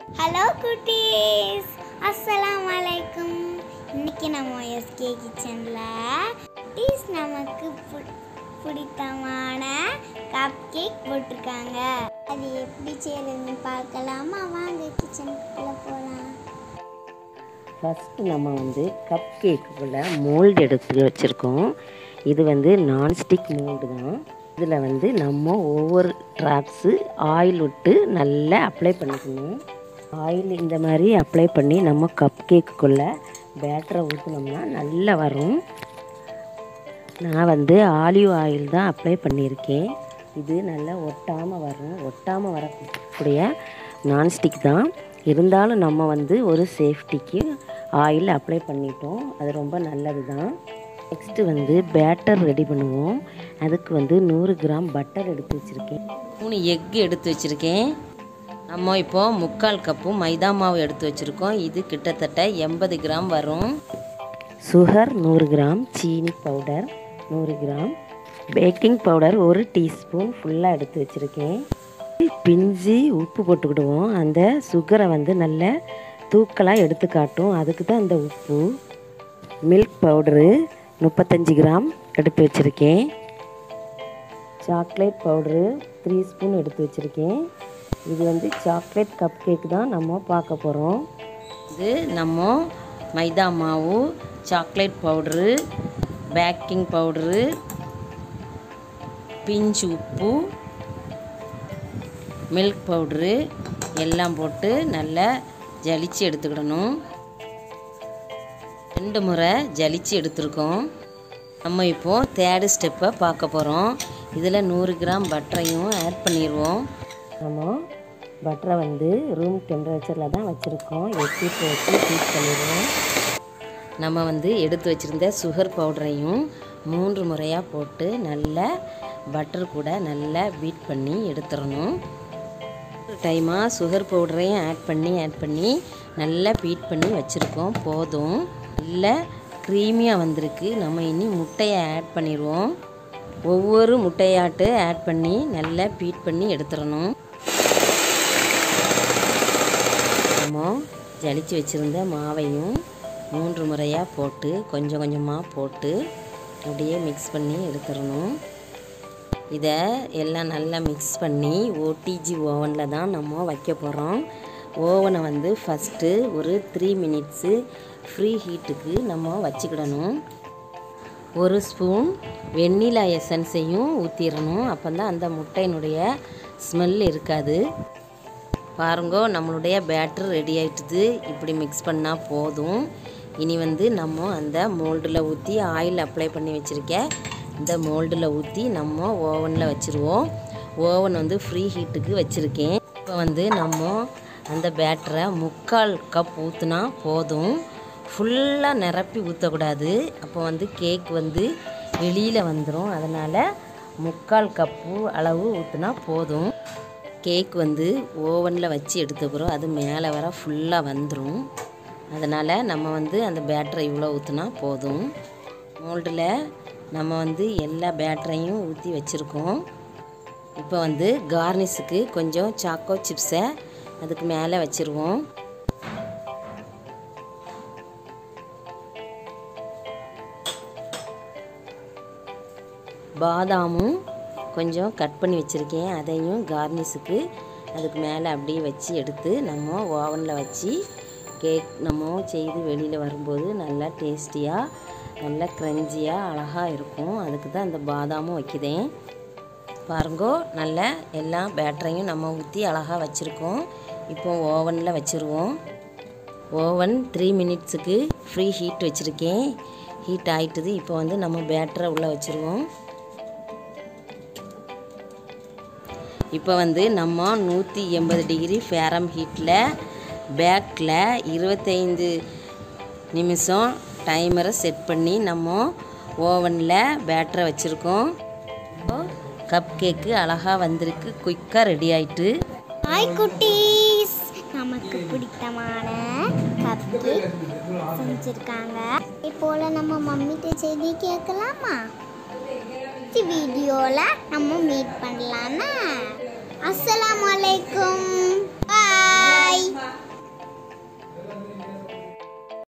hello குட்டீஸ் அஸ்ஸலாமு அலைக்கும் இன்னைக்கு நம்ம எஸ்கே கிச்சனில் குட்டீஸ் நமக்கு பு- பிடித்தமான கப் கேக் போட்டிருக்காங்க அது எப்படி செய்யறதுன்னு பார்க்கலாமா வாங்க கிச்சனுக்குள்ளே போகலாம் ஃபஸ்ட்டு நம்ம வந்து கப் கேக்குக்குள்ளே மோல்டு எடுத்து வச்சுருக்கோம் இது வந்து நான்ஸ்டிக் மோல்டு தான் இதில் வந்து நம்ம ஒவ்வொரு ட்ராப்ஸு ஆயில் விட்டு நல்லா அப்ளை பண்ணிக்கணும் ஆயில் இந்த மாதிரி அப்ளை பண்ணி நம்ம கப் கேக்குக்குள்ளே பேட்டரை ஊற்றினோம்னா நல்லா வரும் நான் வந்து ஆலிவ் ஆயில் தான் அப்ளை பண்ணியிருக்கேன் இது நல்லா ஒட்டாமல் வரும் ஒட்டாமல் வரக்கூடிய நான்ஸ்டிக் தான் இருந்தாலும் நம்ம வந்து ஒரு சேஃப்டிக்கு ஆயில் அப்ளை பண்ணிட்டோம் அது ரொம்ப நல்லது தான் நெக்ஸ்ட்டு வந்து பேட்டர் ரெடி பண்ணுவோம் அதுக்கு வந்து நூறு கிராம் பட்டர் எடுத்து வச்சுருக்கேன் மூணு எக் எடுத்து வச்சுருக்கேன் நம்ம இப்போ முக்கால் கப்பு மைதா மாவு எடுத்து வச்சுருக்கோம் இது கிட்டத்தட்ட எண்பது கிராம் வரும் சுகர் நூறு கிராம் சீனி பவுடர் நூறு கிராம் பேக்கிங் பவுடர் ஒரு டீஸ்பூன் ஃபுல்லாக எடுத்து வச்சுருக்கேன் பிஞ்சு உப்பு போட்டுக்கிடுவோம் அந்த சுகரை வந்து நல்ல தூக்கலாக எடுத்து காட்டும் அதுக்கு தான் அந்த உப்பு மில்க் பவுடரு முப்பத்தஞ்சு கிராம் எடுத்து வச்சுருக்கேன் சாக்லேட் பவுடரு த்ரீ ஸ்பூன் எடுத்து வச்சுருக்கேன் இது வந்து சாக்லேட் கப் கேக் தான் நம்ம பார்க்க போகிறோம் இது நம்ம மைதா மாவு சாக்லேட் பவுடரு பேக்கிங் பவுடரு பிஞ்சு உப்பு மில்க் பவுட்ரு எல்லாம் போட்டு நல்லா ஜலிச்சு எடுத்துக்கிடணும் ரெண்டு முறை ஜலிச்சு எடுத்திருக்கோம் நம்ம இப்போது தேர்டு ஸ்டெப்பை பார்க்க போகிறோம் இதில் நூறு கிராம் பட்டரையும் ஆட் பண்ணிடுவோம் நம்ம பட்டரை வந்து ரூம் டெம்பரேச்சரில் தான் வச்சுருக்கோம் எட்டி போட்டு ஹீட் பண்ணிடுவோம் நம்ம வந்து எடுத்து வச்சுருந்த சுகர் பவுடரையும் மூன்று முறையாக போட்டு நல்லா பட்டர் கூட நல்லா பீட் பண்ணி எடுத்துடணும் ஒரு டைமாக சுகர் பவுடரையும் ஆட் பண்ணி ஆட் பண்ணி நல்லா பீட் பண்ணி வச்சுருக்கோம் போதும் நல்லா க்ரீமியாக வந்திருக்கு நம்ம இனி முட்டையை ஆட் பண்ணிடுவோம் ஒவ்வொரு முட்டையாட்டு ஆட் பண்ணி நல்லா பீட் பண்ணி எடுத்துடணும் நம்ம ஜலிச்சு வச்சுருந்த மாவையும் மூன்று முறையாக போட்டு கொஞ்சம் கொஞ்சமாக போட்டு அப்படியே மிக்ஸ் பண்ணி எடுத்துடணும் இதை எல்லாம் நல்லா மிக்ஸ் பண்ணி ஓடிஜி ஓவனில் தான் நம்ம வைக்க போகிறோம் ஓவனை வந்து ஃபஸ்ட்டு ஒரு த்ரீ மினிட்ஸு ஃப்ரீ ஹீட்டுக்கு நம்ம வச்சுக்கிடணும் ஒரு ஸ்பூன் வெண்ணிலா எசன்ஸையும் ஊற்றிடணும் அப்போ தான் அந்த முட்டையினுடைய ஸ்மெல் இருக்காது பாருங்கோ நம்மளுடைய பேட்டர் ரெடி ஆயிட்டுது இப்படி மிக்ஸ் பண்ணால் போதும் இனி வந்து நம்ம அந்த மோல்டில் ஊற்றி ஆயில் அப்ளை பண்ணி வச்சுருக்க இந்த மோல்டில் ஊற்றி நம்ம ஓவனில் வச்சுருவோம் ஓவன் வந்து ஃப்ரீ ஹீட்டுக்கு வச்சுருக்கேன் இப்போ வந்து நம்ம அந்த பேட்டரை முக்கால் கப் ஊற்றுனா போதும் ஃபுல்லாக நிரப்பி ஊற்றக்கூடாது அப்போ வந்து கேக் வந்து வெளியில் வந்துடும் அதனால் முக்கால் கப்பு அளவு ஊற்றுனா போதும் கேக் வந்து ஓவனில் வச்சு எடுத்துக்கிறோம் அது மேலே வர ஃபுல்லாக வந்துடும் அதனால் நம்ம வந்து அந்த பேட்டரை இவ்வளோ ஊற்றுனா போதும் மோல்டில் நம்ம வந்து எல்லா பேட்டரையும் ஊற்றி வச்சுருக்கோம் இப்போ வந்து கார்னிஷுக்கு கொஞ்சம் சாக்கோ சிப்ஸை அதுக்கு மேலே வச்சுருவோம் பாதாமும் கொஞ்சம் கட் பண்ணி வச்சுருக்கேன் அதையும் கார்னிஷுக்கு அதுக்கு மேலே அப்படியே வச்சு எடுத்து நம்ம ஓவனில் வச்சு கேக் நம்ம செய்து வெளியில் வரும்போது நல்லா டேஸ்டியாக நல்லா க்ரன்ச்சியாக அழகாக இருக்கும் அதுக்கு தான் இந்த பாதாமும் வைக்கிறேன் பாருங்கோ நல்ல எல்லா பேட்டரையும் நம்ம ஊற்றி அழகாக வச்சுருக்கோம் இப்போ ஓவனில் வச்சுருவோம் ஓவன் த்ரீ மினிட்ஸுக்கு ஃப்ரீ ஹீட் வச்சுருக்கேன் ஹீட் ஆயிட்டுது இப்போ வந்து நம்ம பேட்டரை உள்ளே வச்சுருவோம் இப்போ வந்து நம்ம நூற்றி எண்பது டிகிரி ஃபேரம் ஹீட்டில் பேக்கில் இருபத்தைந்து நிமிஷம் டைமரை செட் பண்ணி நம்ம ஓவனில் பேட்டரை வச்சுருக்கோம் கப் கேக்கு அழகாக வந்திருக்கு குயிக்காக ரெடி ஆயிட்டு ஹாய் குட்டீஸ் நமக்கு பிடித்தமான கப் கேக் செஞ்சுருக்காங்க இதே போல் நம்ம மம்மிட்ட செய்தி கேட்கலாமா வீடியோவில் நம்ம மீட் பண்ணலாமா அஸ்ஸலாமு அலைக்கும்